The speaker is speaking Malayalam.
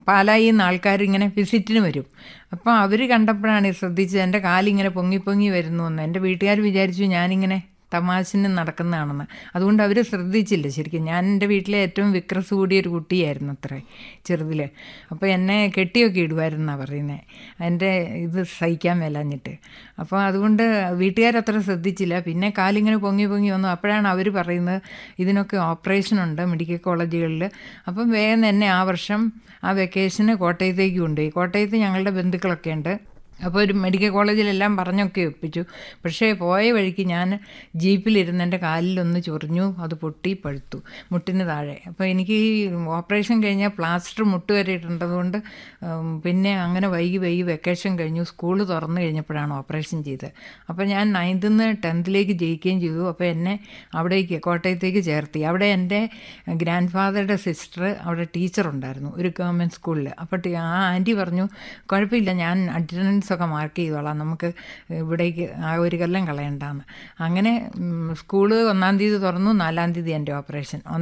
പാലായിൽ നിന്ന് ആൾക്കാരിങ്ങനെ വിസിറ്റിന് വരും അപ്പോൾ അവർ കണ്ടപ്പോഴാണ് ഈ ശ്രദ്ധിച്ചത് എൻ്റെ കാലിങ്ങനെ പൊങ്ങി പൊങ്ങി വരുന്നു എന്ന് എൻ്റെ വീട്ടുകാർ വിചാരിച്ചു ഞാനിങ്ങനെ തമാശന് നടക്കുന്നതാണെന്ന് അതുകൊണ്ട് അവർ ശ്രദ്ധിച്ചില്ല ശരിക്കും ഞാൻ എൻ്റെ വീട്ടിലെ ഏറ്റവും വിക്രസ് കൂടിയ ഒരു കുട്ടിയായിരുന്നു അത്രേ ചെറുതിൽ അപ്പോൾ എന്നെ കെട്ടിയൊക്കെ ഇടുമായിരുന്നാണ് പറയുന്നത് എൻ്റെ ഇത് സഹിക്കാൻ മേലാഞ്ഞിട്ട് അപ്പോൾ അതുകൊണ്ട് വീട്ടുകാരത്ര ശ്രദ്ധിച്ചില്ല പിന്നെ കാലിങ്ങനെ പൊങ്ങി പൊങ്ങി വന്നു അപ്പോഴാണ് അവർ പറയുന്നത് ഇതിനൊക്കെ ഓപ്പറേഷൻ ഉണ്ട് മെഡിക്കൽ കോളേജുകളിൽ അപ്പം വേഗം തന്നെ ആ വർഷം ആ വെക്കേഷന് കോട്ടയത്തേക്ക് കൊണ്ടുപോയി കോട്ടയത്ത് ഞങ്ങളുടെ ബന്ധുക്കളൊക്കെ ഉണ്ട് അപ്പോൾ ഒരു മെഡിക്കൽ കോളേജിലെല്ലാം പറഞ്ഞൊക്കെ ഒപ്പിച്ചു പക്ഷേ പോയ വഴിക്ക് ഞാൻ ജീപ്പിലിരുന്ന് എൻ്റെ കാലിലൊന്ന് ചൊറിഞ്ഞു അത് പൊട്ടി പഴുത്തു മുട്ടിന് താഴെ അപ്പോൾ എനിക്ക് ഈ ഓപ്പറേഷൻ കഴിഞ്ഞാൽ പ്ലാസ്റ്റർ മുട്ട് വരെ ഇട്ടതുകൊണ്ട് പിന്നെ അങ്ങനെ വൈകി വൈകി വെക്കേഷൻ കഴിഞ്ഞു സ്കൂൾ തുറന്നു കഴിഞ്ഞപ്പോഴാണ് ഓപ്പറേഷൻ ചെയ്തത് അപ്പോൾ ഞാൻ നയൻത്തിൽ നിന്ന് ടെൻത്തിലേക്ക് ജയിക്കുകയും ചെയ്തു അപ്പോൾ എന്നെ അവിടേക്ക് കോട്ടയത്തേക്ക് ചേർത്തി അവിടെ എൻ്റെ ഗ്രാൻഡ് ഫാദറുടെ സിസ്റ്റർ അവിടെ ടീച്ചറുണ്ടായിരുന്നു ഒരു ഗവൺമെൻറ് സ്കൂളിൽ അപ്പോൾ ആ ആൻറ്റി പറഞ്ഞു കുഴപ്പമില്ല ഞാൻ അറ്റൻഡൻസ് ഒക്കെ മാർക്ക് ചെയ്തോളാം നമുക്ക് ഇവിടേക്ക് ആ ഒരു കൊല്ലം കളയണ്ടെന്ന് അങ്ങനെ സ്കൂള് ഒന്നാം തീയതി തുറന്നു നാലാം തീയതി എൻ്റെ ഓപ്പറേഷൻ